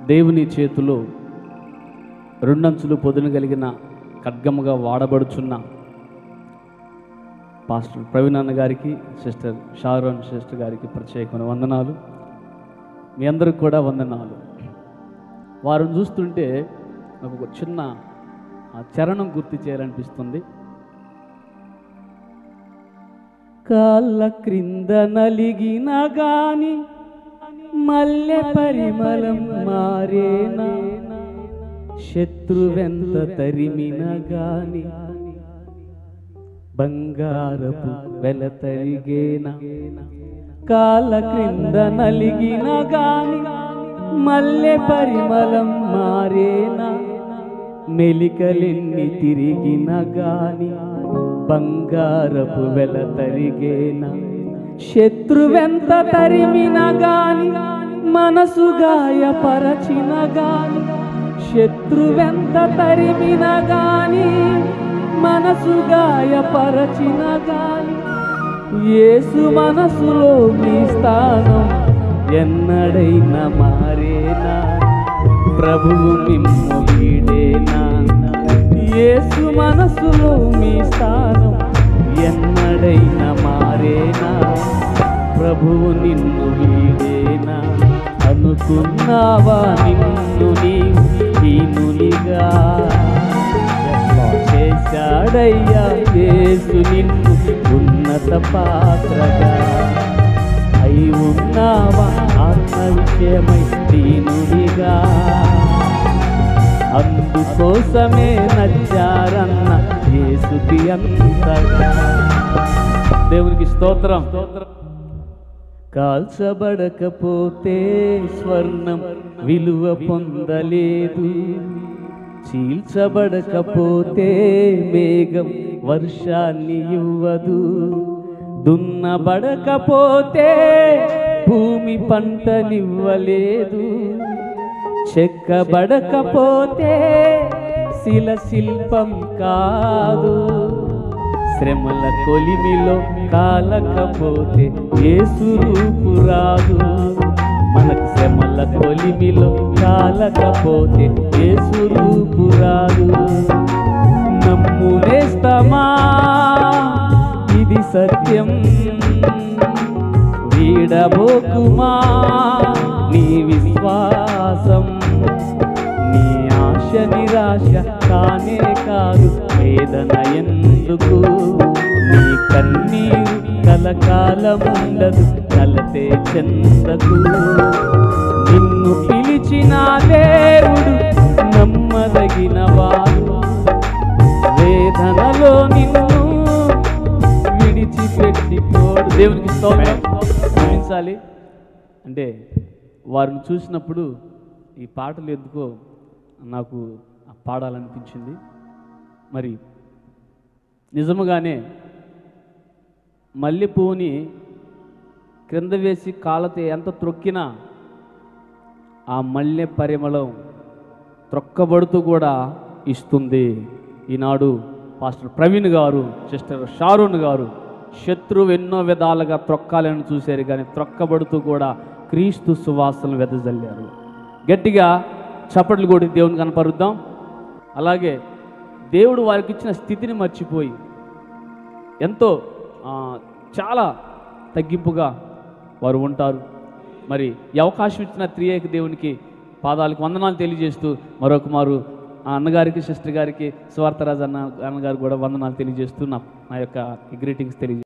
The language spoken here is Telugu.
దేవుని చేతిలో రెండంచులు పొదును కలిగిన ఖడ్గముగా వాడబడుచున్న పాస్టర్ ప్రవీణ్ అన్న గారికి సిస్టర్ షారోన్ సిస్టర్ గారికి ప్రత్యేకమైన వందనాలు మీ అందరికి కూడా వందనాలు వారిని చూస్తుంటే నాకు ఒక చిన్న ఆ చరణం గుర్తు చేయాలనిపిస్తుంది కాళ్ళ క్రింద నలిగిన గాని మల్లె పరిమళం మారేనా శత్రువెంత తరిమిన గాని బంగారపు వెల తరిగేనా కాళ్ళ క్రింద నలిగిన గాని మల్లె పరిమళం మారేనా మెలికలెన్ని తిరిగిన గాని బంగారపు వెల తరిగేనా శత్రువెంత తరిమిన గాని మనసు గాయపరచిన గాని శత్రువెంత తరిమిన గాని మనసు గాయపరచిన గాని యేసు మనసులో మీ స్థానం ఎన్నడైనా మారేనా ప్రభువు మిమ్ము వీడేనా యేసు మనసులో మీ స్థానం ఎన్నడైనా మారేనా ప్రభువు నిన్ను వీడేనా అనుకున్నావా నిన్ను నీవు హీనునిగా చేశాడయ్యా యేసు నిన్ను ఉన్నత పాత్రగా అయి ఉన్నావా ఆత్మ విషయమై దీనుడిగా అందుకోసమే నచ్చారన్న యేసుకి అంతగా దేవునికి స్తోత్రం కాల్చబడకపోతే స్వర్ణం విలువ పొందలేదు చీల్చబడకపోతే మేఘం వర్షాన్ని ఇవ్వదు దున్నబడకపోతే భూమి పంటనివ్వలేదు చెక్కబడకపోతే శిల శిల్పం కాదు శ్రమల కొలిమిలో కాలకపోతే యేసు రూపు రాదు మనకు శ్రమల కొలిమిలో కాలకపోతే యేసు రూపు రాదు నమ్మునేస్తమా ఇది సత్యం వీడబోకుమా నీ విశ్వాసం నీ ఆశ నిరాశ కానే కాదు వేదన ఎందుకు నీ కన్నీరు కలకాలముండదు కలతే చెందకు నిన్ను పిలిచిన దేవుడు నమ్మదగిన వాడు వేదనలో నిన్ను విడిచిపెట్టిపోడు దేవునికి స్తోత్రం క్షమించాలి అంటే వారిని చూసినప్పుడు ఈ పాటలు ఎందుకో నాకు పాడాలనిపించింది మరి నిజముగానే మల్లెపూని క్రింద వేసి కాళ్ళతో ఎంత త్రొక్కినా ఆ మల్లె పరిమళం త్రొక్కబడుతూ కూడా ఇస్తుంది ఈనాడు పాస్టర్ ప్రవీణ్ గారు సిస్టర్ షారూన్ గారు శత్రువు ఎన్నో విధాలుగా త్రొక్కాలని చూశారు కానీ త్రొక్కబడుతూ కూడా క్రీస్తు సువాసనలు వెదజల్లారు గట్టిగా చప్పట్లు కొట్టి దేవుని కనపరుద్దాం అలాగే దేవుడు వారికి ఇచ్చిన స్థితిని మర్చిపోయి ఎంతో ఆ, చాలా తగ్గింపుగా వారు ఉంటారు మరి ఈ అవకాశం ఇచ్చిన త్రియేక దేవునికి పాదాలకు వందనాలు తెలియజేస్తూ మరొక మారు ఆ అన్నగారికి సిస్టర్ గారికి స్వార్థరాజు అన్న అన్నగారు కూడా వందనాలు తెలియజేస్తూ నా నా యొక్క గ్రీటింగ్స్ తెలియజేస్తాను